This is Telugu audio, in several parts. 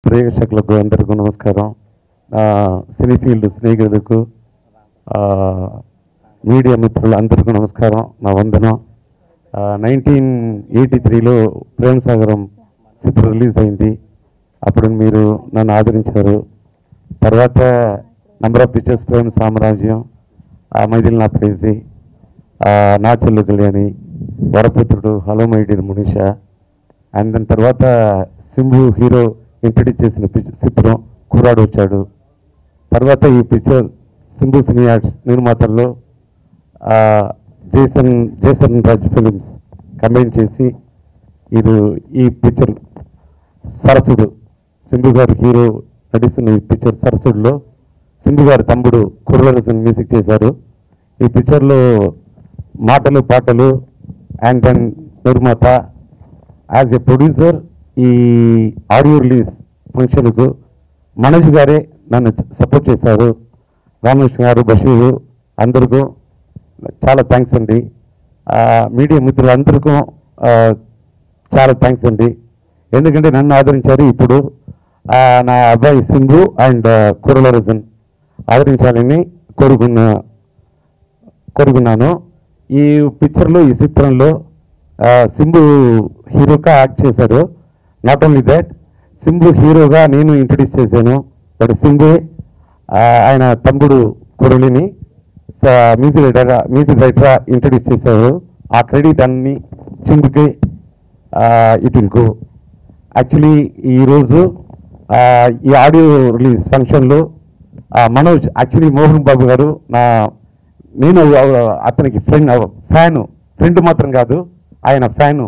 ప్రేక్షకులకు అందరికీ నమస్కారం ఆ, సినీ ఫీల్డ్ స్నేహితులకు ఆ, మీడియా మిత్రులు అందరికీ నమస్కారం నా వందనం నైన్టీన్ ఎయిటీ త్రీలో ప్రేమ సాగరం చిత్రం రిలీజ్ అయింది అప్పుడు మీరు నన్ను ఆదరించారు తర్వాత నంబర్ ఆఫ్ పిక్చర్స్ ప్రేమ సామ్రాజ్యం ఆ మైదిల్ నా ప్రేసి ఆ, నా చెల్లు కళ్యాణి వరపుత్రుడు హలో మై డియర్ మునిష అండ్ దాని తర్వాత సింబు హీరో ఇంట్రడ్యూస్ చేసిన పిచ్- చిత్రం కుర్రాడు వచ్చాడు తర్వాత ఈ పిక్చర్ సింబు సినీ ఆర్ట్స్ నిర్మాతల్లో ఆ, Jason Jason Raj films combine చేసి ఇది ఈ పిక్చర్ సరసుడు సింబు గారు హీరో నటిస్తున్న ఈ పిక్చర్ సరసుడులో సింబు గారి తమ్ముడు కుర్రరసన్ మ్యూజిక్ చేశారు ఈ పిక్చర్లో మాటలు పాటలు అండ్ దెన్ నిర్మాత యాజ్ ఎ ప్రొడ్యూసర్ ఈ ఆడియో రిలీజ్ ఫంక్షన్కు మనోజ్ గారే నన్ను సపోర్ట్ చేశారు రామకృష్ణ గారు బషీరు అందరికీ చాలా థ్యాంక్స్ అండి ఆ, మీడియా మిత్రులందరికీ ఆ, చాలా థ్యాంక్స్ అండి ఎందుకంటే నన్ను ఆదరించారు ఇప్పుడు ఆ, నా అబ్బాయి సింధు అండ్ కురలరజన్ ఆదరించాలని కోరుకున్న కోరుకున్నాను ఈ పిక్చర్లో ఈ చిత్రంలో ఆ, సింబు హీరోగా యాక్ట్ చేశారు నాట్ ఓన్లీ దట్ సింబు హీరోగా నేను ఇంట్రడ్యూస్ చేశాను బట్ సింబే ఆ, ఆయన తమ్ముడు కురళిని స- music writer music writer introduce చేశారు ఆ క్రెడిట్ అన్ని సింబుకే ఇట్ విల్ గో యాక్చువల్లీ ఈరోజు ఆ, ఈ ఆడియో రిలీజ్ ఫంక్షన్లో ఆ, మనోజ్ యాక్చువల్లీ మోహన్ బాబు గారు నా నేను ఆ- అతనికి ఫ్రెండ్ ఫ్యాను ఫ్రెండ్ మాత్రం కాదు ఆయన ఫ్యాను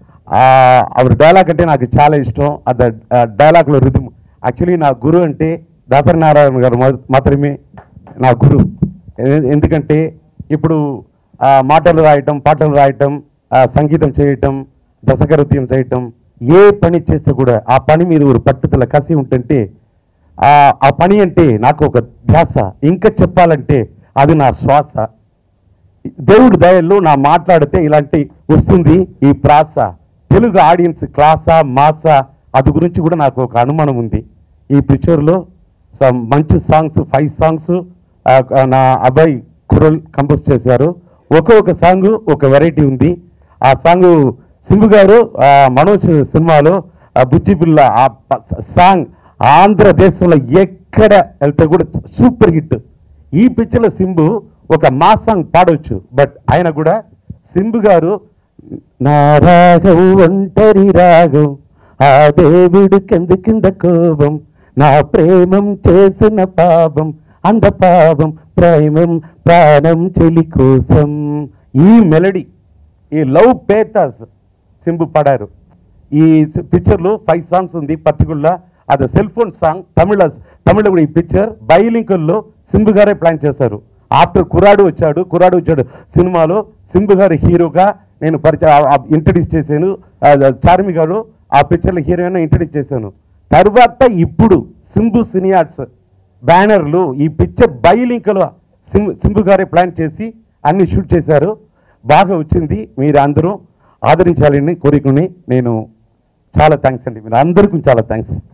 ఆవిడ డైలాగ్ అంటే నాకు చాలా ఇష్టం అది డైలాగ్లో రిధమ్ యాక్చువల్లీ నా గురు అంటే దాసరి నారాయణ గారు మా- మాత్రమే నా గురు ఎ- ఎందుకంటే ఇప్పుడు ఆ, మాటలు రాయటం పాటలు రాయటం ఆ, సంగీతం చేయటం దశకృత్యం చేయటం ఏ పని చేస్తే కూడా ఆ పని మీద ఒక పట్టుదల కసి ఉంటుంటే ఆ ఆ పని అంటే నాకు ఒక ధ్యాస ఇంకా చెప్పాలంటే అది నా శ్వాస దేవుడి దయల్లో నా మాట్లాడితే ఇలాంటి వస్తుంది ఈ ప్రాస తెలుగు ఆడియన్స్ క్లాసా మాసా అది గురించి కూడా నాకు ఒక అనుమానం ఉంది ఈ పిక్చర్లో సమ్ మంచి సాంగ్స్ ఫైవ్ సాంగ్స్ నా అబ్బాయి కురల్ కంపోజ్ చేశారు ఒక్కొక్క సాంగ్ ఒక వెరైటీ ఉంది ఆ సాంగ్ సింబు గారు ఆ, మనోజ్ సినిమాలో ఆ బుజ్జి పిల్ల ఆ ప- సాంగ్ ఆంధ్రదేశంలో ఎక్కడ వెళ్తే కూడా సూపర్ హిట్ ఈ పిక్చర్లో సింబు ఒక మా సాంగ్ పాడవచ్చు బట్ ఆయన కూడా సింబు గారు నా రాగం ఒంటరి రాగం ఆ దేవుడు కింద కింద కోపం నా ప్రేమం చేసిన పాపం అంద పాపం ప్రేమం ప్రాణం చెలి కోసం ఈ మెలడీ ఈ లవ్ పేతాస్ సింబు పాడారు ఈ పిక్చర్లో ఫైవ్ సాంగ్స్ ఉంది పర్టికులర్ అది cell phone song Tamil Tamil కూడా ఈ పిక్చర్ బైలింకుల్లో సింబు గారే ప్లాన్ చేశారు ఆఫ్టర్ కురాడు వచ్చాడు కురాడు వచ్చాడు సినిమాలో సింబు గారు హీరోగా నేను పరిచయం ఇంట్రడ్యూస్ చేశాను ఆ, చార్మి గారు ఆ పిక్చర్లో హీరోయిన్ ఇంట్రడ్యూస్ చేశాను తర్వాత ఇప్పుడు సింబు సినియార్ట్స్ బ్యానర్లు ఈ పిక్చర్ బైలింకులో సింబు సింబు గారే ప్లాన్ చేసి అన్ని షూట్ చేశారు బాగా వచ్చింది మీరు అందరూ ఆదరించాలని కోరికని నేను చాలా థ్యాంక్స్ అండి మీరు అందరికీ చాలా థ్యాంక్స్